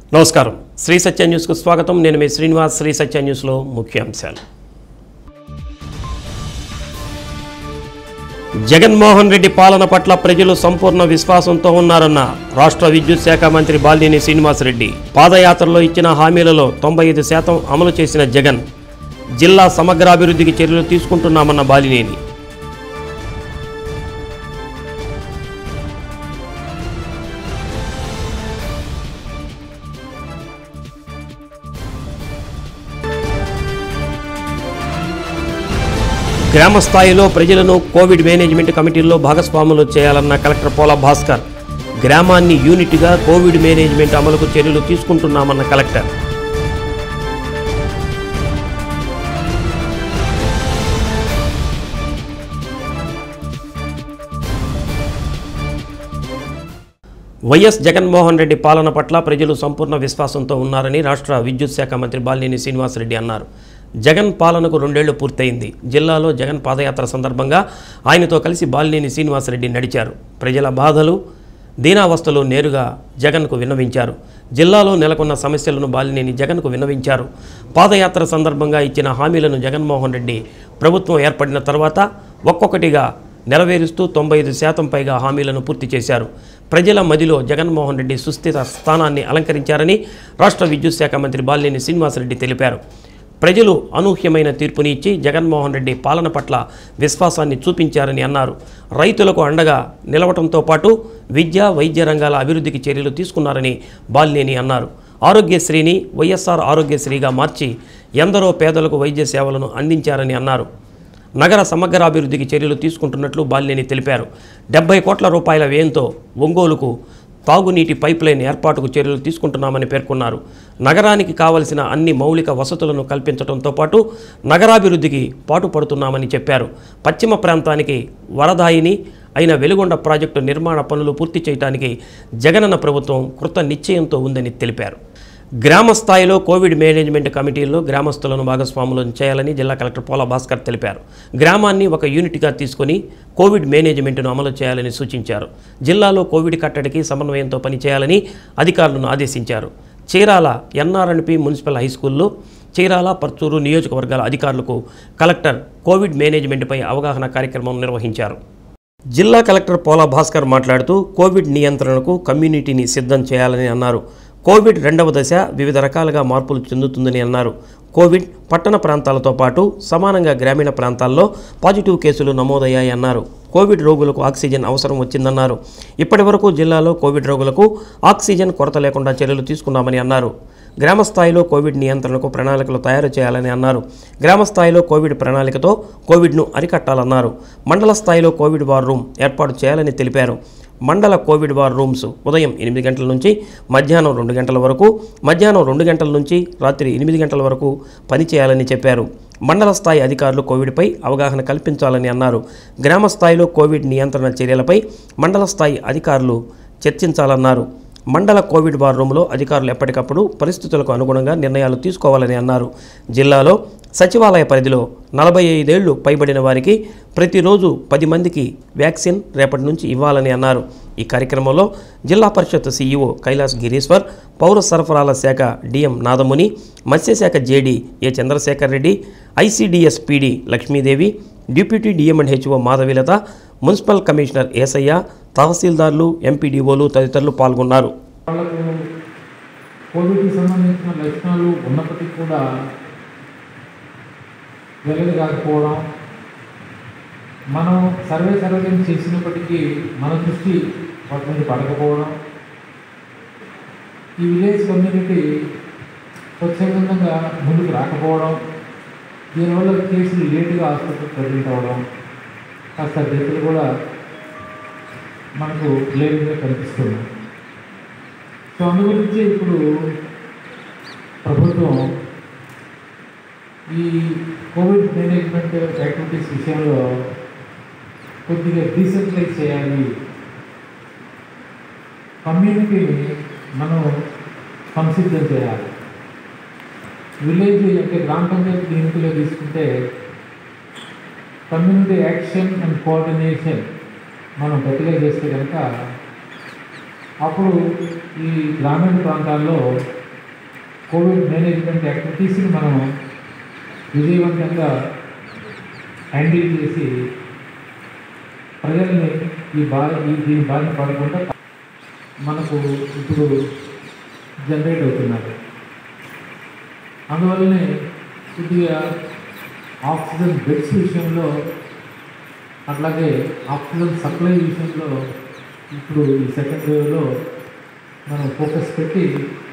నమస్కారం శ్రీ సత్య న్యూస్కు స్వాగతం నేను మీ శ్రీనివాస్ శ్రీ సత్య న్యూస్లో ముఖ్యాంశాలు జగన్మోహన్ రెడ్డి పాలన పట్ల ప్రజలు సంపూర్ణ విశ్వాసంతో ఉన్నారన్న రాష్ట్ర విద్యుత్ శాఖ మంత్రి బాలినేని శ్రీనివాసరెడ్డి పాదయాత్రలో ఇచ్చిన హామీలలో తొంభై ఐదు శాతం అమలు చేసిన జగన్ జిల్లా సమగ్రాభివృద్ధికి చర్యలు తీసుకుంటున్నామన్న బాలినేని గ్రామ స్థాయిలో ప్రజలను కోవిడ్ మేనేజ్మెంట్ కమిటీల్లో భాగస్వాములు చేయాలన్న కలెక్టర్ పోల భాస్కర్ గ్రామాన్ని యూనిట్గా కోవిడ్ మేనేజ్మెంట్ అమలుకు చర్యలు తీసుకుంటున్నామన్న కలెక్టర్ వైఎస్ జగన్మోహన్ రెడ్డి పాలన పట్ల ప్రజలు సంపూర్ణ విశ్వాసంతో ఉన్నారని రాష్ట్ర విద్యుత్ శాఖ మంత్రి బాలినేని శ్రీనివాసరెడ్డి అన్నారు జగన్ పాలనకు రెండేళ్లు పూర్తయింది జిల్లాలో జగన్ పాదయాత్ర సందర్భంగా ఆయనతో కలిసి బాలినేని శ్రీనివాసరెడ్డి నడిచారు ప్రజల బాధలు దీనావస్థలు నేరుగా జగన్కు విన్నవించారు జిల్లాలో నెలకొన్న సమస్యలను బాలినేని జగన్కు విన్నవించారు పాదయాత్ర సందర్భంగా ఇచ్చిన హామీలను జగన్మోహన్ రెడ్డి ప్రభుత్వం ఏర్పడిన తర్వాత ఒక్కొక్కటిగా నెరవేరుస్తూ తొంభై ఐదు శాతం పైగా హామీలను పూర్తి చేశారు ప్రజల మదిలో జగన్మోహన్ రెడ్డి సుస్థిర స్థానాన్ని అలంకరించారని రాష్ట్ర విద్యుత్ శాఖ మంత్రి బాలినేని శ్రీనివాసరెడ్డి తెలిపారు ప్రజలు అనూహ్యమైన తీర్పుని ఇచ్చి జగన్మోహన్ రెడ్డి పాలన పట్ల విశ్వాసాన్ని చూపించారని అన్నారు రైతులకు అండగా నిలవటంతో పాటు విద్య వైద్య రంగాల అభివృద్ధికి చర్యలు తీసుకున్నారని బాలినేని అన్నారు ఆరోగ్యశ్రీని వైఎస్ఆర్ ఆరోగ్యశ్రీగా మార్చి ఎందరో పేదలకు వైద్య సేవలను అందించారని అన్నారు నగర సమగ్రాభివృద్ధికి చర్యలు తీసుకుంటున్నట్లు బాలినేని తెలిపారు డెబ్బై కోట్ల రూపాయల వ్యయంతో ఒంగోలుకు తాగునీటి పైప్ లైన్ ఏర్పాటుకు చర్యలు తీసుకుంటున్నామని పేర్కొన్నారు నగరానికి కావలసిన అన్ని మౌలిక వసతులను కల్పించడంతో పాటు నగరాభివృద్ధికి పాటుపడుతున్నామని చెప్పారు పశ్చిమ ప్రాంతానికి వరదాయిని అయిన వెలుగొండ ప్రాజెక్టు నిర్మాణ పనులు పూర్తి చేయడానికి జగనన్న ప్రభుత్వం కృత నిశ్చయంతో ఉందని తెలిపారు గ్రామ స్థాయిలో కోవిడ్ మేనేజ్మెంట్ కమిటీల్లో గ్రామస్తులను భాగస్వాములను చేయాలని జిల్లా కలెక్టర్ పోల భాస్కర్ తెలిపారు గ్రామాన్ని ఒక యూనిట్గా తీసుకొని కోవిడ్ మేనేజ్మెంట్ను అమలు చేయాలని సూచించారు జిల్లాలో కోవిడ్ కట్టడికి సమన్వయంతో పనిచేయాలని అధికారులను ఆదేశించారు చీరాల ఎన్ఆర్ఎన్పి మున్సిపల్ హై స్కూల్లో చీరాల పర్చూరు నియోజకవర్గాల అధికారులకు కలెక్టర్ కోవిడ్ మేనేజ్మెంట్పై అవగాహన కార్యక్రమం నిర్వహించారు జిల్లా కలెక్టర్ పోలా భాస్కర్ మాట్లాడుతూ కోవిడ్ నియంత్రణకు కమ్యూనిటీని సిద్ధం చేయాలని అన్నారు కోవిడ్ రెండవ దశ వివిధ రకాలుగా మార్పులు చెందుతుందని అన్నారు కోవిడ్ పట్టణ ప్రాంతాలతో పాటు సమానంగా గ్రామీణ ప్రాంతాల్లో పాజిటివ్ కేసులు నమోదయ్యాయి అన్నారు కోవిడ్ రోగులకు ఆక్సిజన్ అవసరం వచ్చిందన్నారు ఇప్పటి వరకు జిల్లాలో కోవిడ్ రోగులకు ఆక్సిజన్ కొరత లేకుండా చర్యలు తీసుకున్నామని అన్నారు గ్రామ స్థాయిలో కోవిడ్ నియంత్రణకు ప్రణాళికలు తయారు చేయాలని అన్నారు గ్రామ స్థాయిలో కోవిడ్ ప్రణాళికతో కోవిడ్ను అరికట్టాలన్నారు మండల స్థాయిలో కోవిడ్ వార్ రూమ్ ఏర్పాటు చేయాలని తెలిపారు మండల కోవిడ్ వార్ రూమ్స్ ఉదయం ఎనిమిది గంటల నుంచి మధ్యాహ్నం రెండు గంటల వరకు మధ్యాహ్నం రెండు గంటల నుంచి రాత్రి ఎనిమిది గంటల వరకు పనిచేయాలని చెప్పారు మండల స్థాయి అధికారులు కోవిడ్పై అవగాహన కల్పించాలని అన్నారు గ్రామ స్థాయిలో కోవిడ్ నియంత్రణ చర్యలపై మండల స్థాయి అధికారులు చర్చించాలన్నారు మండల కోవిడ్ వార్ రూమ్లో అధికారులు ఎప్పటికప్పుడు పరిస్థితులకు అనుగుణంగా నిర్ణయాలు తీసుకోవాలని అన్నారు జిల్లాలో సచివాలయ పరిధిలో నలభై ఐదేళ్లు పైబడిన వారికి ప్రతిరోజు పది మందికి వ్యాక్సిన్ రేపటి నుంచి ఇవ్వాలని అన్నారు ఈ కార్యక్రమంలో జిల్లా పరిషత్ సీఈఓ కైలాస్ గిరీశ్వర్ పౌర సరఫరాల శాఖ డిఎం నాదముని మత్స్యశాఖ JD A Chandrasekhar Reddy ICDS PD Lakshmidevi deputy DM and HO Madhavilatha municipal commissioner Yesaiah తహసీల్దార్లు ఎంపీడీఓలు తదితరులు పాల్గొన్నారు వాళ్ళకు కోవిడ్కి సంబంధించిన లక్షణాలు ఉన్నప్పటికీ కూడా వెళ్ళదు కాకపోవడం మనం సర్వే సర్వేం చేసినప్పటికీ మన దృష్టి వాటి మీద పడకపోవడం ఈ విలేజ్ కమ్యూనిటీ స్వచ్ఛందంగా ముందుకు రాకపోవడం దీనివల్ల కేసులు లేటుగా హాస్పిటల్ ప్రజెంట్ అవ్వడం కాస్త డెత్లు కూడా మనకు లేటుగా కనిపిస్తున్నాయి సో అందు గురించి ఇప్పుడు ప్రభుత్వం ఈ కోవిడ్ మేనేజ్మెంట్ యాక్టివిటీస్ విషయంలో కొద్దిగా డీసెంట్రలైజ్ చేయాలి కమ్యూనిటీని మనం సంసిద్ధం చేయాలి విలేజ్ అంటే గ్రామ పంచాయతీ క్లినిక్లో తీసుకుంటే కమ్యూనిటీ యాక్షన్ అండ్ కోఆర్డినేషన్ మనం గట్టిగా చేస్తే కనుక అప్పుడు ఈ గ్రామీణ ప్రాంతాల్లో కోవిడ్ మేనేజ్మెంట్ యాక్టివిటీస్ని మనం విజయవంతంగా హ్యాండిల్ చేసి ప్రజల్ని ఈ బా ఈ దీని బారిన పడకుండా మనకు ఇప్పుడు జనరేట్ అవుతున్నారు అందువల్లనే కొద్దిగా ఆక్సిజన్ బెడ్స్ విషయంలో అట్లాగే ఆక్సిజన్ సప్లై విషయంలో ఇప్పుడు ఈ సెకండ్ వేవ్లో మనం ఫోకస్ పెట్టి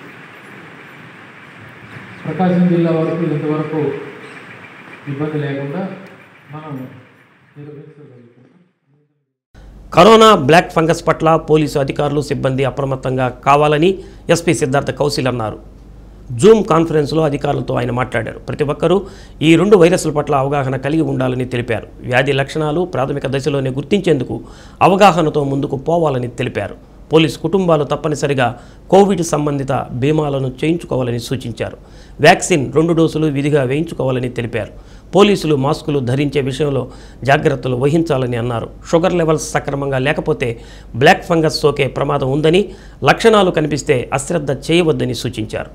ప్రకాశం జిల్లా వరకు ఇంతవరకు ఇబ్బంది లేకుండా మనం నిర్వహించగలుగుతున్నాం కరోనా బ్లాక్ ఫంగస్ పట్ల పోలీసు అధికారులు సిబ్బంది అప్రమత్తంగా కావాలని ఎస్పీ సిద్ధార్థ కౌశల్ అన్నారు జూమ్ కాన్ఫరెన్స్లో అధికారులతో ఆయన మాట్లాడారు ప్రతి ఒక్కరూ ఈ రెండు వైరస్ల పట్ల అవగాహన కలిగి ఉండాలని తెలిపారు వ్యాధి లక్షణాలు ప్రాథమిక దశలోనే గుర్తించేందుకు అవగాహనతో ముందుకు పోవాలని తెలిపారు పోలీసు కుటుంబాలు తప్పనిసరిగా కోవిడ్ సంబంధిత బీమాలను చేయించుకోవాలని సూచించారు వ్యాక్సిన్ రెండు డోసులు విధిగా వేయించుకోవాలని తెలిపారు పోలీసులు మాస్కులు ధరించే విషయంలో జాగ్రత్తలు వహించాలని అన్నారు షుగర్ లెవెల్స్ సక్రమంగా లేకపోతే బ్లాక్ ఫంగస్ సోకే ప్రమాదం ఉందని లక్షణాలు కనిపిస్తే అశ్రద్ధ చేయవద్దని సూచించారు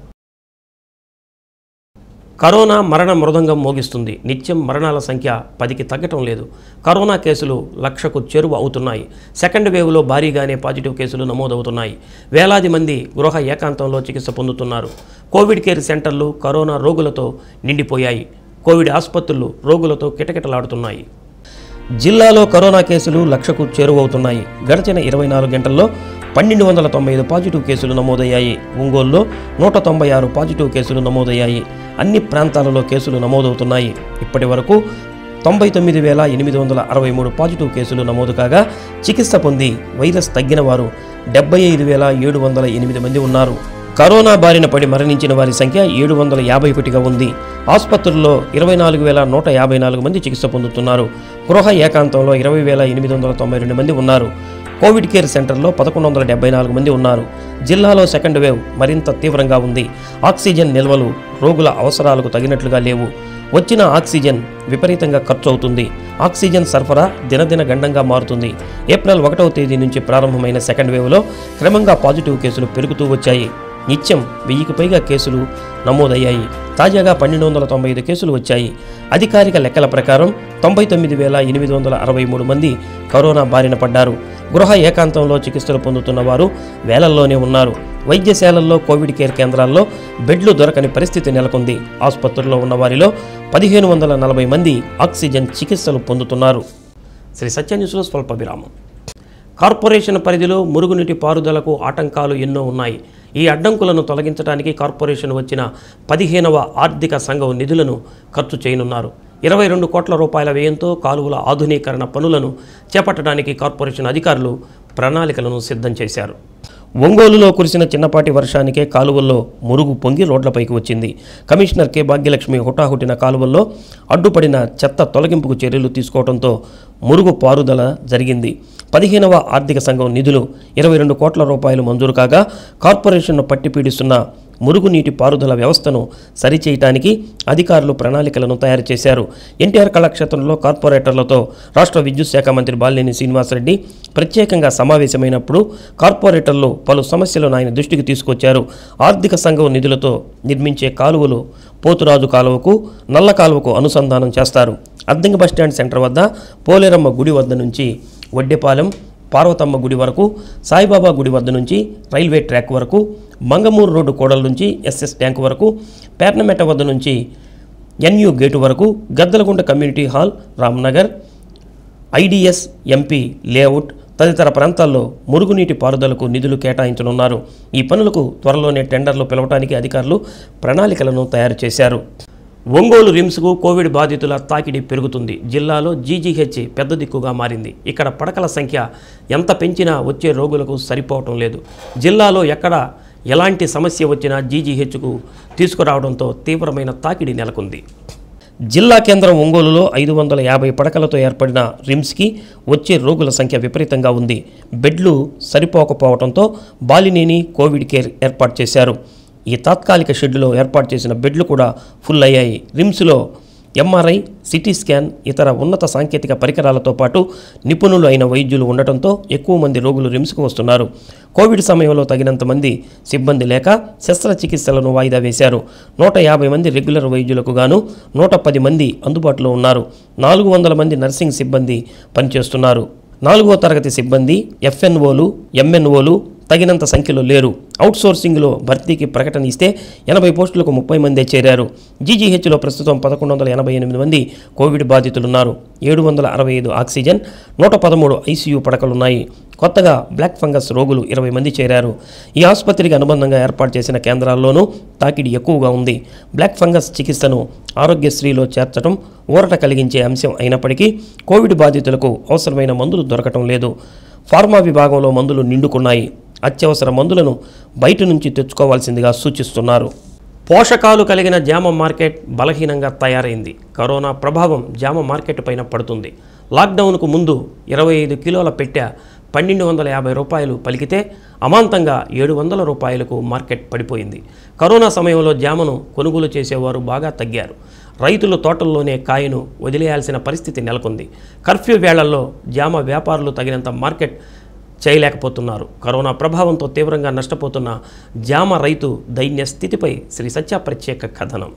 కరోనా మరణ మృదంగం మోగిస్తుంది నిత్యం మరణాల సంఖ్య పదికి తగ్గటం లేదు కరోనా కేసులు లక్షకు చేరువ అవుతున్నాయి సెకండ్ వేవ్లో భారీగానే పాజిటివ్ కేసులు నమోదవుతున్నాయి వేలాది మంది గృహ ఏకాంతంలో చికిత్స పొందుతున్నారు కోవిడ్ కేర్ సెంటర్లు కరోనా రోగులతో నిండిపోయాయి కోవిడ్ ఆసుపత్రులు రోగులతో కిటకిటలాడుతున్నాయి జిల్లాలో కరోనా కేసులు లక్షకు చేరువవుతున్నాయి గడిచిన ఇరవై నాలుగు గంటల్లో పన్నెండు వందల తొంభై ఐదు పాజిటివ్ కేసులు నమోదయ్యాయి ఒంగోలులో నూట తొంభై ఆరు పాజిటివ్ కేసులు నమోదయ్యాయి అన్ని ప్రాంతాలలో కేసులు నమోదవుతున్నాయి ఇప్పటి వరకు తొంభై తొమ్మిది వేల ఎనిమిది వందల అరవై మూడు పాజిటివ్ కేసులు నమోదు కాగా చికిత్స పొంది వైరస్ తగ్గిన వారు డెబ్బై ఐదు వేల ఏడు వందల ఎనిమిది మంది ఉన్నారు కరోనా బారిన పడి మరణించిన వారి సంఖ్య ఏడు వందల యాభై ఒకటిగా ఉంది ఆసుపత్రుల్లో ఇరవై నాలుగు వేల నూట యాభై నాలుగు మంది చికిత్స పొందుతున్నారు గృహ ఏకాంతంలో ఇరవై వేల ఎనిమిది వందల తొంభై రెండు మంది ఉన్నారు కోవిడ్ కేర్ సెంటర్లో పదకొండు వందల డెబ్బై నాలుగు మంది ఉన్నారు జిల్లాలో సెకండ్ వేవ్ మరింత తీవ్రంగా ఉంది ఆక్సిజన్ నిల్వలు రోగుల అవసరాలకు తగినట్లుగా లేవు వచ్చిన ఆక్సిజన్ విపరీతంగా ఖర్చు అవుతుంది ఆక్సిజన్ సరఫరా దినదిన గండంగా మారుతుంది ఏప్రిల్ ఒకటవ తేదీ నుంచి ప్రారంభమైన సెకండ్ వేవ్లో క్రమంగా పాజిటివ్ కేసులు పెరుగుతూ వచ్చాయి నిత్యం వెయ్యికి పైగా కేసులు నమోదయ్యాయి తాజాగా పన్నెండు వందల తొంభై ఐదు కేసులు వచ్చాయి అధికారిక లెక్కల ప్రకారం తొంభై తొమ్మిది వేల ఎనిమిది వందల అరవై మూడు మంది కరోనా బారిన పడ్డారు గృహ ఏకాంతంలో చికిత్సలు పొందుతున్న వారు వేలల్లోనే ఉన్నారు వైద్యశాలల్లో కోవిడ్ కేర్ కేంద్రాల్లో బెడ్లు దొరకని పరిస్థితి నెలకొంది ఆసుపత్రుల్లో ఉన్న వారిలో పదిహేను వందల నలభై మంది ఆక్సిజన్ చికిత్సలు పొందుతున్నారు శ్రీ సత్య న్యూస్లో స్వల్ప విరామం కార్పొరేషన్ పరిధిలో మురుగునీటి పారుదలకు ఆటంకాలు ఎన్నో ఉన్నాయి ఈ అడ్డంకులను తొలగించడానికి కార్పొరేషన్ వచ్చిన పదిహేనవ ఆర్థిక సంఘం నిధులను ఖర్చు చేయనున్నారు ఇరవై రెండు కోట్ల రూపాయల వ్యయంతో కాలువల ఆధునీకరణ పనులను చేపట్టడానికి కార్పొరేషన్ అధికారులు ప్రణాళికలను సిద్ధం చేశారు ఒంగోలులో కురిసిన చిన్నపాటి వర్షానికే కాలువల్లో మురుగు పొంగి రోడ్లపైకి వచ్చింది కమిషనర్ కె భాగ్యలక్ష్మి హుటాహుటిన కాలువల్లో అడ్డుపడిన చెత్త తొలగింపుకు చర్యలు తీసుకోవడంతో మురుగు పారుదల జరిగింది పదిహేనవ ఆర్థిక సంఘం నిధులు ఇరవై రెండు కోట్ల రూపాయలు మంజూరు కాగా కార్పొరేషన్ను పట్టిపీడిస్తున్న మురుగునీటి పారుదల వ్యవస్థను సరిచేయటానికి అధికారులు ప్రణాళికలను తయారు చేశారు ఎన్టీఆర్ కళాక్షేత్రంలో కార్పొరేటర్లతో రాష్ట్ర విద్యుత్ శాఖ మంత్రి బాలినేని శ్రీనివాసరెడ్డి ప్రత్యేకంగా సమావేశమైనప్పుడు కార్పొరేటర్లు పలు సమస్యలను ఆయన దృష్టికి తీసుకొచ్చారు ఆర్థిక సంఘం నిధులతో నిర్మించే కాలువలు పోతురాజు కాలువకు నల్ల కాలువకు అనుసంధానం చేస్తారు అద్దంకి బస్టాండ్ సెంటర్ వద్ద పోలేరమ్మ గుడి వద్ద నుంచి వడ్డెపాలెం పార్వతమ్మ గుడి వరకు సాయిబాబా గుడి వద్ద నుంచి రైల్వే ట్రాక్ వరకు మంగమూరు రోడ్డు కోడల నుంచి ఎస్ఎస్ ట్యాంక్ వరకు పేర్నమెట వద్ద నుంచి ఎన్యూ గేటు వరకు Gaddalagunta community hall Ramnagar IDS MP layout తదితర ప్రాంతాల్లో మురుగునీటి పారుదలకు నిధులు కేటాయించనున్నారు ఈ పనులకు త్వరలోనే టెండర్లు పిలవటానికి అధికారులు ప్రణాళికలను తయారు చేశారు ఒంగోలు రిమ్స్కు కోవిడ్ బాధితుల తాకిడి పెరుగుతుంది జిల్లాలో జీజీహెచ్ పెద్ద దిక్కుగా మారింది ఇక్కడ పడకల సంఖ్య ఎంత పెంచినా వచ్చే రోగులకు సరిపోవటం లేదు జిల్లాలో ఎక్కడ ఎలాంటి సమస్య వచ్చినా జీజీహెచ్కు తీసుకురావడంతో తీవ్రమైన తాకిడి నెలకొంది జిల్లా కేంద్రం ఒంగోలులో ఐదు వందల యాభై పడకలతో ఏర్పడిన రిమ్స్కి వచ్చే రోగుల సంఖ్య విపరీతంగా ఉంది బెడ్లు సరిపోకపోవడంతో బాలినేని కోవిడ్ కేర్ ఏర్పాటు చేశారు ఈ తాత్కాలిక షెడ్డులో ఏర్పాటు చేసిన బెడ్లు కూడా ఫుల్ అయ్యాయి రిమ్స్లో ఎంఆర్ఐ సిటీ స్కాన్ ఇతర ఉన్నత సాంకేతిక పరికరాలతో పాటు నిపుణులు అయిన వైద్యులు ఉండటంతో ఎక్కువ మంది రోగులు రిమ్స్కు వస్తున్నారు కోవిడ్ సమయంలో తగినంత మంది సిబ్బంది లేక శస్త్రచికిత్సలను వాయిదా వేశారు నూట యాభై మంది రెగ్యులర్ వైద్యులకు గాను నూట పది మంది అందుబాటులో ఉన్నారు నాలుగు వందల మంది నర్సింగ్ సిబ్బంది పనిచేస్తున్నారు నాలుగో తరగతి సిబ్బంది ఎఫ్ఎన్ఓలు ఎంఎన్ఓలు తగినంత సంఖ్యలో లేరు అవుట్సోర్సింగ్లో భర్తీకి ప్రకటన ఇస్తే ఎనభై పోస్టులకు ముప్పై మందే చేరారు జీజీహెచ్లో ప్రస్తుతం పదకొండు వందల ఎనభై ఎనిమిది మంది కోవిడ్ బాధితులున్నారు ఏడు వందల అరవై ఐదు ఆక్సిజన్ నూట పదమూడు ఐసీయూ పడకలున్నాయి కొత్తగా బ్లాక్ ఫంగస్ రోగులు ఇరవై మంది చేరారు ఈ ఆసుపత్రికి అనుబంధంగా ఏర్పాటు చేసిన కేంద్రాల్లోనూ తాకిడి ఎక్కువగా ఉంది బ్లాక్ ఫంగస్ చికిత్సను ఆరోగ్యశ్రీలో చేర్చడం ఊరట కలిగించే అంశం అయినప్పటికీ కోవిడ్ బాధితులకు అవసరమైన మందులు దొరకటం లేదు ఫార్మా విభాగంలో మందులు నిండుకున్నాయి అత్యవసర మందులను బయట నుంచి తెచ్చుకోవాల్సిందిగా సూచిస్తున్నారు పోషకాలు కలిగిన జామ మార్కెట్ బలహీనంగా తయారైంది కరోనా ప్రభావం జామ మార్కెట్ పైన పడుతుంది లాక్డౌన్కు ముందు ఇరవై ఐదు కిలోల పెట్టె పన్నెండు వందల యాభై రూపాయలు పలికితే అమాంతంగా ఏడు వందల రూపాయలకు మార్కెట్ పడిపోయింది కరోనా సమయంలో జామను కొనుగోలు చేసేవారు బాగా తగ్గారు రైతులు తోటల్లోనే కాయను వదిలేయాల్సిన పరిస్థితి నెలకొంది కర్ఫ్యూ వేళల్లో జామ వ్యాపారులు తగినంత మార్కెట్ చేయలేకపోతున్నారు కరోనా ప్రభావంతో తీవ్రంగా నష్టపోతున్న జామ రైతు దైన్య స్థితిపై శ్రీ సత్య ప్రత్యేక కథనం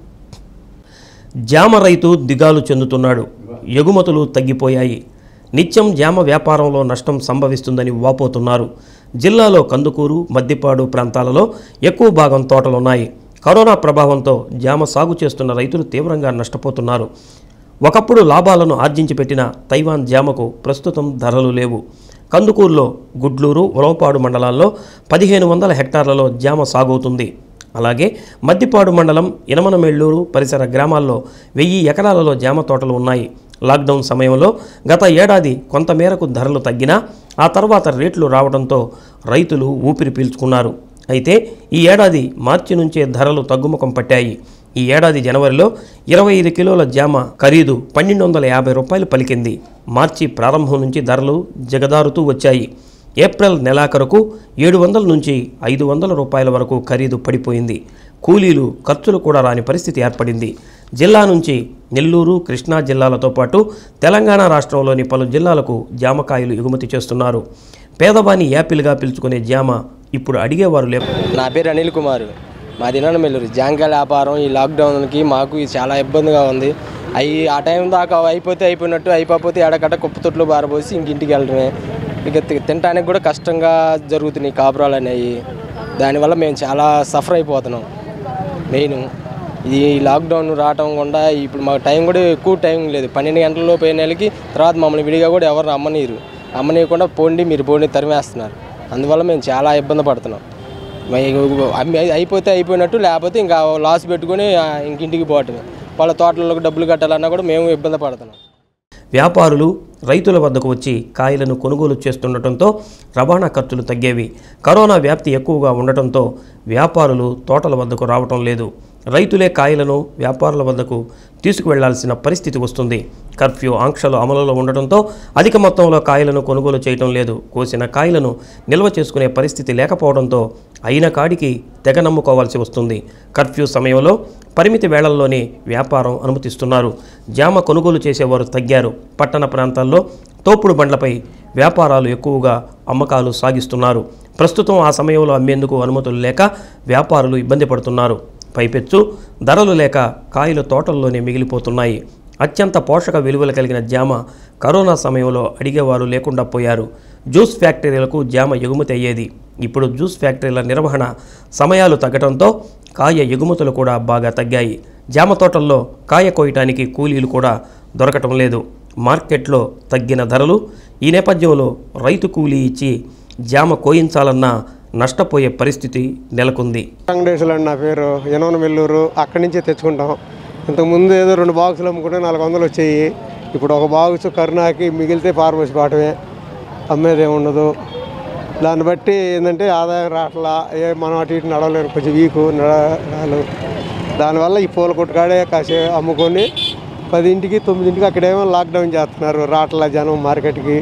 జామ రైతు దిగాలు చెందుతున్నాడు ఎగుమతులు తగ్గిపోయాయి నిత్యం జామ వ్యాపారంలో నష్టం సంభవిస్తుందని వాపోతున్నారు జిల్లాలో కందుకూరు మద్దిపాడు ప్రాంతాలలో ఎక్కువ భాగం తోటలున్నాయి కరోనా ప్రభావంతో జామ సాగు చేస్తున్న రైతులు తీవ్రంగా నష్టపోతున్నారు ఒకప్పుడు లాభాలను ఆర్జించి పెట్టిన తైవాన్ జామకు ప్రస్తుతం ధరలు లేవు కందుకూరులో గుడ్లూరు ఉలవపాడు మండలాల్లో పదిహేను వందల హెక్టార్లలో జామ సాగవుతుంది అలాగే మద్దిపాడు మండలం ఇనమనమెళ్ళూరు పరిసర గ్రామాల్లో వెయ్యి ఎకరాలలో జామ తోటలు ఉన్నాయి లాక్డౌన్ సమయంలో గత ఏడాది కొంతమేరకు ధరలు తగ్గినా ఆ తర్వాత రేట్లు రావడంతో రైతులు ఊపిరి పీల్చుకున్నారు అయితే ఈ ఏడాది మార్చి నుంచే ధరలు తగ్గుముఖం పట్టాయి ఈ ఏడాది జనవరిలో ఇరవై ఐదు కిలోల జామ ఖరీదు పన్నెండు వందల యాభై రూపాయలు పలికింది మార్చి ప్రారంభం నుంచి ధరలు జగదారుతూ వచ్చాయి ఏప్రిల్ నెలాఖరుకు ఏడు వందల నుంచి ఐదు వందల రూపాయల వరకు ఖరీదు పడిపోయింది కూలీలు ఖర్చులు కూడా రాని పరిస్థితి ఏర్పడింది జిల్లా నుంచి నెల్లూరు కృష్ణా జిల్లాలతో పాటు తెలంగాణ రాష్ట్రంలోని పలు జిల్లాలకు జామకాయలు ఎగుమతి చేస్తున్నారు పేదవాని యాపిల్గా పిలుచుకునే జామ ఇప్పుడు అడిగేవారు లేరు నా పేరు అనిల్ కుమార్ మాది మెల్లూరు జాంకాయల వ్యాపారం ఈ లాక్డౌన్కి మాకు ఇది చాలా ఇబ్బందిగా ఉంది అవి ఆ టైం దాకా అయిపోతే అయిపోయినట్టు అయిపోతే ఎడకట్ట కుప్ప తొట్లు బారబోసి ఇంక ఇంటికి వెళ్ళడమే ఇక తి- తినడానికి కూడా కష్టంగా జరుగుతున్నాయి కాపురాలు అనేవి దానివల్ల మేము చాలా సఫర్ అయిపోతున్నాం మెయిన్ ఈ లాక్డౌన్ రావటం కూడా ఇప్పుడు మాకు టైం కూడా ఎక్కువ టైం లేదు పన్నెండు గంటల్లో పోయిన నెలకి తర్వాత మమ్మల్ని విడిగా కూడా ఎవరు అమ్మనీరు అమ్మనీయకుండా పోండి మీరు పోండి తరిమేస్తున్నారు అందువల్ల మేము చాలా ఇబ్బంది పడుతున్నాం మరి అమ్మి అయిపోతే అయిపోయినట్టు లేకపోతే ఇంకా లాస్ పెట్టుకొని ఆ, ఇంక ఇంటికి పోవటమే వాళ్ళ తోటలకు డబ్బులు కట్టాలన్నా కూడా మేము ఇబ్బంది పడుతున్నాం వ్యాపారులు రైతుల వద్దకు వచ్చి కాయలను కొనుగోలు చేస్తుండటంతో రవాణా ఖర్చులు తగ్గేవి కరోనా వ్యాప్తి ఎక్కువగా ఉండటంతో వ్యాపారులు తోటల వద్దకు రావటం లేదు రైతులే కాయలను వ్యాపారుల వద్దకు తీసుకువెళ్లాల్సిన పరిస్థితి వస్తుంది కర్ఫ్యూ ఆంక్షలు అమలులో ఉండటంతో అధిక మొత్తంలో కాయలను కొనుగోలు చేయటం లేదు కోసిన కాయలను నిల్వ చేసుకునే పరిస్థితి లేకపోవడంతో అయిన కాడికి తెగ నమ్ముకోవాల్సి వస్తుంది కర్ఫ్యూ సమయంలో పరిమితి వేళల్లోనే వ్యాపారం అనుమతిస్తున్నారు జామ కొనుగోలు చేసేవారు తగ్గారు పట్టణ ప్రాంతాల్లో తోపుడు బండ్లపై వ్యాపారాలు ఎక్కువగా అమ్మకాలు సాగిస్తున్నారు ప్రస్తుతం ఆ సమయంలో అమ్మేందుకు అనుమతులు లేక వ్యాపారులు ఇబ్బంది పడుతున్నారు పైపెచ్చు ధరలు లేక కాయలు తోటల్లోనే మిగిలిపోతున్నాయి అత్యంత పోషక విలువలు కలిగిన జామ కరోనా సమయంలో అడిగేవారు లేకుండా పోయారు జ్యూస్ ఫ్యాక్టరీలకు జామ ఎగుమతి అయ్యేది ఇప్పుడు జ్యూస్ ఫ్యాక్టరీల నిర్వహణ సమయాలు తగ్గడంతో కాయ ఎగుమతులు కూడా బాగా తగ్గాయి జామ తోటల్లో కాయ కోయటానికి కూలీలు కూడా దొరకటం లేదు మార్కెట్లో తగ్గిన ధరలు ఈ నేపథ్యంలో రైతు కూలీ ఇచ్చి జామ కోయించాలన్నా నష్టపోయే పరిస్థితి నెలకొంది వెంకటేశ్వర అండి నా పేరు యనవన వెల్లూరు అక్కడి నుంచే తెచ్చుకుంటాం ఇంతకుముందు ఏదో రెండు బాక్సులు అమ్ముకుంటే నాలుగు వందలు వచ్చాయి ఇప్పుడు ఒక బాక్స్ కరుణాకి మిగిలితే పారబోసి పాటమే అమ్మేది ఉండదు దాన్ని బట్టి ఏంటంటే ఆదాయం రావట్లా ఏ మనం అటు ఇటు నడవలేరు కొంచెం వీకు నడవడాలు దానివల్ల ఈ పూల కొట్టుకాడే కాసే అమ్ముకొని పదింటికి తొమ్మిదింటికి అక్కడేమో లాక్డౌన్ చేస్తున్నారు రాట్ల జనం మార్కెట్కి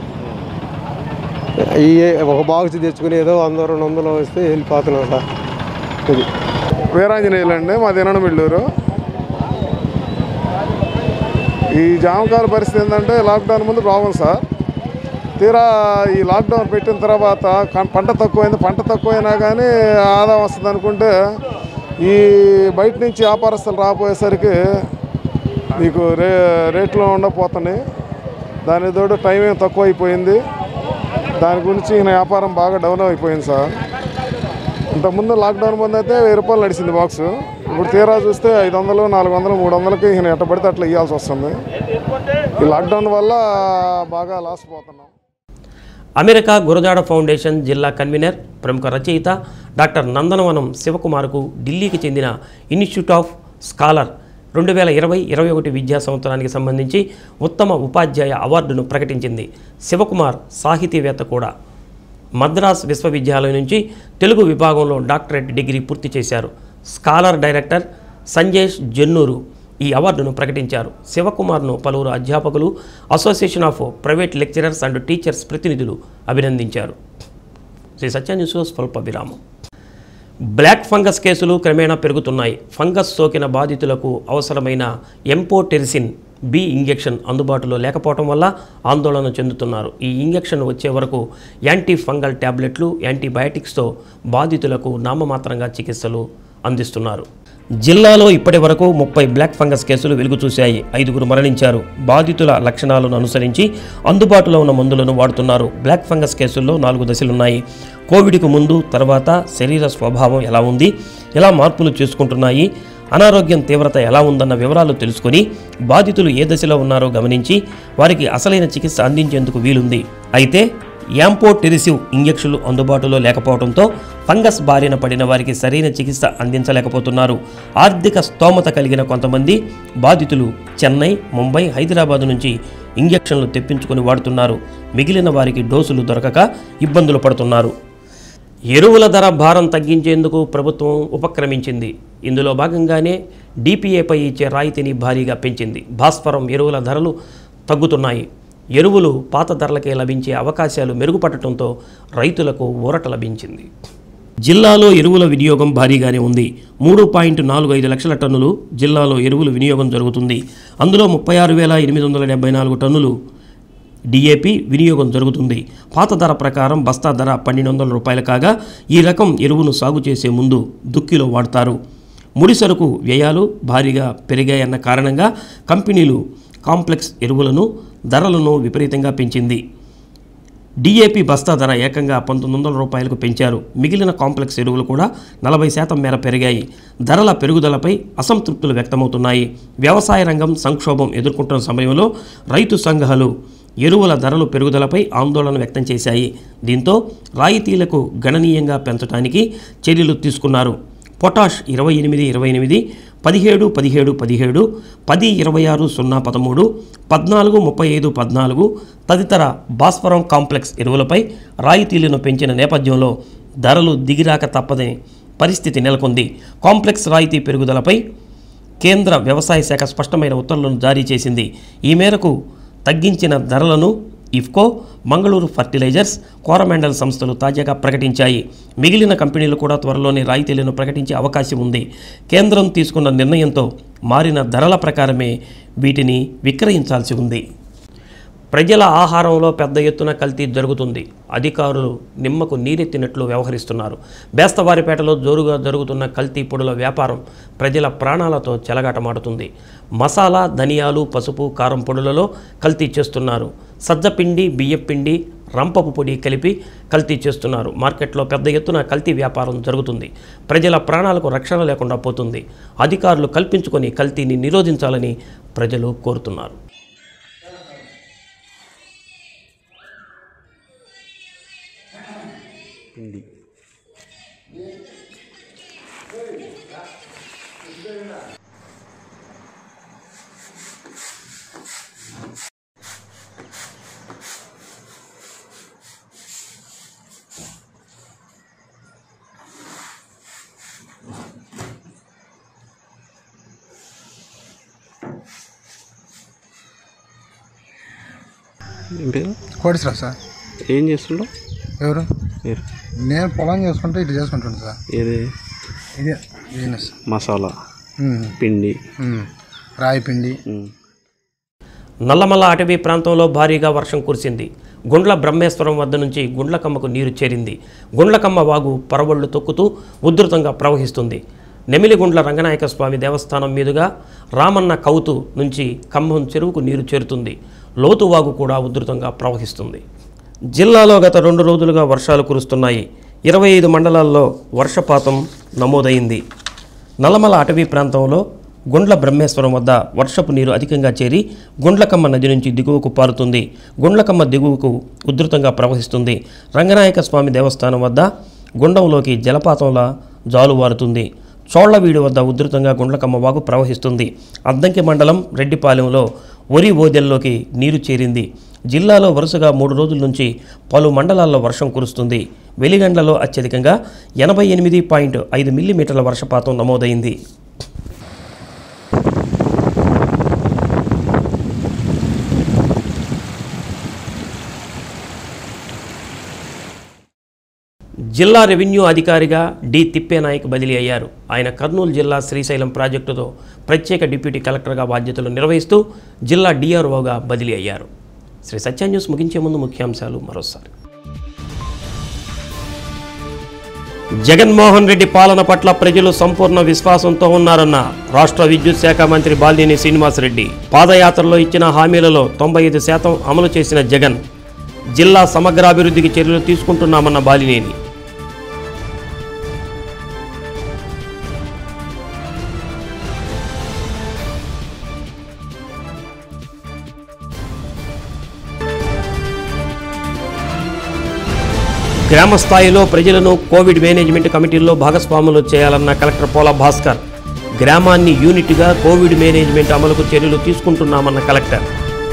ఈ ఒక బాక్స్ తెచ్చుకుని ఏదో వంద రెండు వందలు వస్తే వెళ్ళిపోతున్నాం సార్ ఇది వీరాంజనేయులు అండి మాది వినడమిల్లూరు ఈ జామకాయల పరిస్థితి ఏంటంటే లాక్డౌన్ ముందు బాగుంది సార్ తీరా ఈ లాక్డౌన్ పెట్టిన తర్వాత కం- పంట తక్కువైంది పంట తక్కువైనా కానీ ఆదాయం వస్తుంది అనుకుంటే ఈ బయట నుంచి వ్యాపారస్తులు రాపోయేసరికి మీకు రే రేట్లో ఉండకపోతున్నాయి దాని తోడు టైం ఏం తక్కువ అయిపోయింది దాని గురించి ఈయన వ్యాపారం బాగా డౌన్ అయిపోయింది సార్ ఇంతకుముందు లాక్డౌన్ ముందు అయితే వెయ్యి రూపాయలు నడిచింది బాక్స్ ఇప్పుడు తీరా చూస్తే ఐదు వందలు నాలుగు వందలు మూడు వందలకి ఈయన ఎట్ట పడితే అట్లా ఇవ్వాల్సి వస్తుంది ఈ లాక్డౌన్ వల్ల బాగా లాస్ పోతున్నాం అమెరికా గురజాడ ఫౌండేషన్ జిల్లా కన్వీనర్ ప్రముఖ రచయిత డాక్టర్ నందనవనం శివకుమార్కు ఢిల్లీకి చెందిన ఇన్స్టిట్యూట్ ఆఫ్ స్కాలర్ రెండు వేల ఇరవై ఇరవై ఒకటి విద్యా సంవత్సరానికి సంబంధించి ఉత్తమ ఉపాధ్యాయ అవార్డును ప్రకటించింది శివకుమార్ సాహితీవేత్త కూడా మద్రాస్ విశ్వవిద్యాలయం నుంచి తెలుగు విభాగంలో డాక్టరేట్ డిగ్రీ పూర్తి చేశారు స్కాలర్ డైరెక్టర్ సంజేష్ జన్నూరు ఈ అవార్డును ప్రకటించారు శివకుమార్ను పలువురు అధ్యాపకులు association of private lecturers and teachers ప్రతినిధులు అభినందించారు శ్రీ సత్య న్యూస్ స్వల్ప విరామం బ్లాక్ ఫంగస్ కేసులు క్రమేణా పెరుగుతున్నాయి ఫంగస్ సోకిన బాధితులకు అవసరమైన ఎంపోటెరిసిన్ బి ఇంజెక్షన్ అందుబాటులో లేకపోవడం వల్ల ఆందోళన చెందుతున్నారు ఈ ఇంజెక్షన్ వచ్చే వరకు యాంటీ ఫంగల్ ట్యాబ్లెట్లు యాంటీబయాటిక్స్తో బాధితులకు నామమాత్రంగా చికిత్సలు అందిస్తున్నారు జిల్లాలో ఇప్పటి వరకు ముప్పై బ్లాక్ ఫంగస్ కేసులు వెలుగు చూశాయి ఐదుగురు మరణించారు బాధితుల లక్షణాలను అనుసరించి అందుబాటులో ఉన్న మందులను వాడుతున్నారు బ్లాక్ ఫంగస్ కేసుల్లో నాలుగు దశలున్నాయి కోవిడ్కు ముందు తర్వాత శరీర స్వభావం ఎలా ఉంది ఎలా మార్పులు చేసుకుంటున్నాయి అనారోగ్యం తీవ్రత ఎలా ఉందన్న వివరాలు తెలుసుకొని బాధితులు ఏ దశలో ఉన్నారో గమనించి వారికి అసలైన చికిత్స అందించేందుకు వీలుంది అయితే యాంపోటెరిసివ్ ఇంజెక్షన్లు అందుబాటులో లేకపోవడంతో ఫంగస్ బారిన పడిన వారికి సరైన చికిత్స అందించలేకపోతున్నారు ఆర్థిక స్తోమత కలిగిన కొంతమంది బాధితులు చెన్నై ముంబై హైదరాబాద్ నుంచి ఇంజెక్షన్లు తెప్పించుకొని వాడుతున్నారు మిగిలిన వారికి డోసులు దొరకక ఇబ్బందులు పడుతున్నారు ఎరువుల ధర భారం తగ్గించేందుకు ప్రభుత్వం ఉపక్రమించింది ఇందులో భాగంగానే డిపిఏపై ఇచ్చే రాయితీని భారీగా పెంచింది భాస్వరం ఎరువుల ధరలు తగ్గుతున్నాయి ఎరువులు పాత ధరలకే లభించే అవకాశాలు మెరుగుపడటంతో రైతులకు ఊరట లభించింది జిల్లాలో ఎరువుల వినియోగం భారీగానే ఉంది మూడు పాయింట్ నాలుగు ఐదు లక్షల టన్నులు జిల్లాలో ఎరువుల వినియోగం జరుగుతుంది అందులో ముప్పై ఆరు వేల ఎనిమిది వందల డెబ్బై నాలుగు టన్నులు డిఏపి వినియోగం జరుగుతుంది పాత ధర ప్రకారం బస్తా ధర పన్నెండు వందల రూపాయలు కాగా ఈ రకం ఎరువును సాగు చేసే ముందు దుక్కిలో వాడతారు ముడి సరుకు వ్యయాలు భారీగా పెరిగాయన్న కారణంగా కంపెనీలు కాంప్లెక్స్ ఎరువులను ధరలను విపరీతంగా పెంచింది డిఏపి బస్తా ధర ఏకంగా పంతొమ్మిది వందల రూపాయలకు పెంచారు మిగిలిన కాంప్లెక్స్ ఎరువులు కూడా నలభై శాతం మేర పెరిగాయి ధరల పెరుగుదలపై అసంతృప్తులు వ్యక్తమవుతున్నాయి వ్యవసాయ రంగం సంక్షోభం ఎదుర్కొంటున్న సమయంలో రైతు సంఘాలు ఎరువుల ధరలు పెరుగుదలపై ఆందోళన వ్యక్తం చేశాయి దీంతో రాయితీలకు గణనీయంగా పెంచడానికి చర్యలు తీసుకున్నారు పొటాష్ ఇరవై ఎనిమిది ఇరవై ఎనిమిది పదిహేడు పదిహేడు పదిహేడు పది ఇరవై ఆరు సున్నా పదమూడు పద్నాలుగు ముప్పై ఐదు పద్నాలుగు తదితర భాస్వరం కాంప్లెక్స్ ఎరువులపై రాయితీలను పెంచిన నేపథ్యంలో ధరలు దిగిరాక తప్పదని పరిస్థితి నెలకొంది కాంప్లెక్స్ రాయితీ పెరుగుదలపై కేంద్ర వ్యవసాయ శాఖ స్పష్టమైన ఉత్తర్వులను జారీ చేసింది ఈ మేరకు తగ్గించిన ధరలను ఇఫ్కో మంగళూరు ఫర్టిలైజర్స్ కోరమాండల్ సంస్థలు తాజాగా ప్రకటించాయి మిగిలిన కంపెనీలు కూడా త్వరలోనే రాయితీలను ప్రకటించే అవకాశం ఉంది కేంద్రం తీసుకున్న నిర్ణయంతో మారిన ధరల ప్రకారమే వీటిని విక్రయించాల్సి ఉంది ప్రజల ఆహారంలో పెద్ద ఎత్తున కల్తీ జరుగుతుంది అధికారులు నిమ్మకు నీరెత్తినట్లు వ్యవహరిస్తున్నారు బేస్తవారిపేటలో జోరుగా జరుగుతున్న కల్తీ పొడుల వ్యాపారం ప్రజల ప్రాణాలతో చెలగాటమాడుతుంది మసాలా ధనియాలు పసుపు కారం పొడులలో కల్తీ చేస్తున్నారు సజ్జపిండి బియ్యపిండి రంపపు పొడి కలిపి కల్తీ చేస్తున్నారు మార్కెట్లో పెద్ద ఎత్తున కల్తీ వ్యాపారం జరుగుతుంది ప్రజల ప్రాణాలకు రక్షణ లేకుండా పోతుంది అధికారులు కల్పించుకొని కల్తీని నిరోధించాలని ప్రజలు కోరుతున్నారు ఏం పేరు కోడిసరా సార్ ఏం చేస్తుండవు ఎవరు మీరు నేను పొలం చేసుకుంటే ఇటు చేసుకుంటాను సార్ ఏది ఇదే బిజినెస్ మసాలా ఉమ్, పిండి ఉమ్. రాయి పిండి ఉమ్. నల్లమల్ల అటవీ ప్రాంతంలో భారీగా వర్షం కురిసింది గుండ్ల బ్రహ్మేశ్వరం వద్ద నుంచి గుండ్లకమ్మకు నీరు చేరింది గుండ్లకమ్మ వాగు పరవళ్లు తొక్కుతూ ఉధృతంగా ప్రవహిస్తుంది నెమిలిగుండ్ల రంగనాయక స్వామి దేవస్థానం మీదుగా రామన్న కౌతు నుంచి ఖమ్మం చెరువుకు నీరు చేరుతుంది లోతు వాగు కూడా ఉధృతంగా ప్రవహిస్తుంది జిల్లాలో గత రెండు రోజులుగా వర్షాలు కురుస్తున్నాయి ఇరవై ఐదు మండలాల్లో వర్షపాతం నమోదైంది నల్లమల అటవీ ప్రాంతంలో గుండ్ల బ్రహ్మేశ్వరం వద్ద వర్షపు నీరు అధికంగా చేరి గుండ్లకమ్మ నది నుంచి దిగువకు పారుతుంది గుండ్లకమ్మ దిగువకు ఉధృతంగా ప్రవహిస్తుంది రంగనాయక స్వామి దేవస్థానం వద్ద గుండంలోకి జలపాతంలా జాలువారుతుంది చోళ్లవీడు వద్ద ఉధృతంగా గుండ్లకమ్మ వాగు ప్రవహిస్తుంది అద్దంకి మండలం రెడ్డిపాలెంలో ఒరి ఓదెల్లోకి నీరు చేరింది జిల్లాలో వరుసగా మూడు రోజుల నుంచి పలు మండలాల్లో వర్షం కురుస్తుంది వెలిగండ్లలో అత్యధికంగా ఎనభై ఎనిమిది పాయింట్ ఐదు మిల్లీమీటర్ల వర్షపాతం నమోదైంది జిల్లా రెవెన్యూ అధికారిగా డి తిప్పేనాయక్ బదిలీ అయ్యారు ఆయన కర్నూలు జిల్లా శ్రీశైలం ప్రాజెక్టుతో ప్రత్యేక డిప్యూటీ కలెక్టర్గా బాధ్యతలు నిర్వహిస్తూ జిల్లా డిఆర్ఓగా బదిలీ అయ్యారు శ్రీ సత్య న్యూస్ ముగించే ముందు ముఖ్యాంశాలు మరోసారి జగన్మోహన్ రెడ్డి పాలన పట్ల ప్రజలు సంపూర్ణ విశ్వాసంతో ఉన్నారన్న రాష్ట్ర విద్యుత్ శాఖ మంత్రి బాలినేని శ్రీనివాసరెడ్డి పాదయాత్రలో ఇచ్చిన హామీలలో తొంభై ఐదు శాతం అమలు చేసిన జగన్ జిల్లా సమగ్రాభివృద్ధికి చర్యలు తీసుకుంటున్నామన్న బాలినేని గ్రామ స్థాయిలో ప్రజలను కోవిడ్ మేనేజ్మెంట్ కమిటీల్లో భాగస్వాములు చేయాలన్న కలెక్టర్ పోల భాస్కర్ గ్రామాన్ని యూనిట్గా కోవిడ్ మేనేజ్మెంట్ అమలుకు చర్యలు తీసుకుంటున్నామన్న కలెక్టర్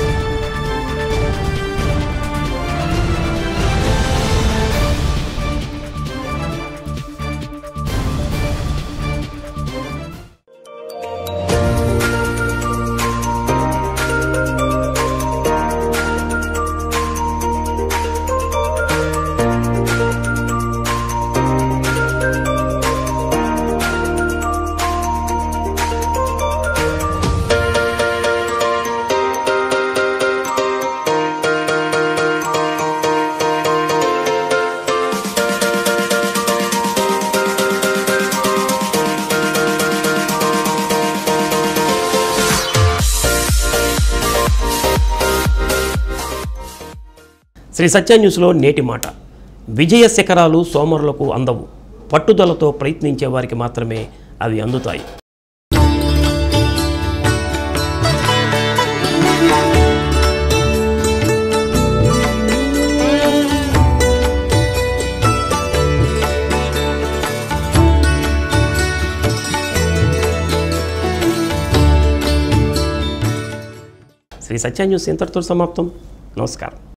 శ్రీ సత్య న్యూస్లో నేటి మాట విజయ శిఖరాలు సోమరులకు అందవు పట్టుదలతో ప్రయత్నించే వారికి మాత్రమే అవి అందుతాయి శ్రీ సత్య న్యూస్ ఇంతటితో సమాప్తం నమస్కారం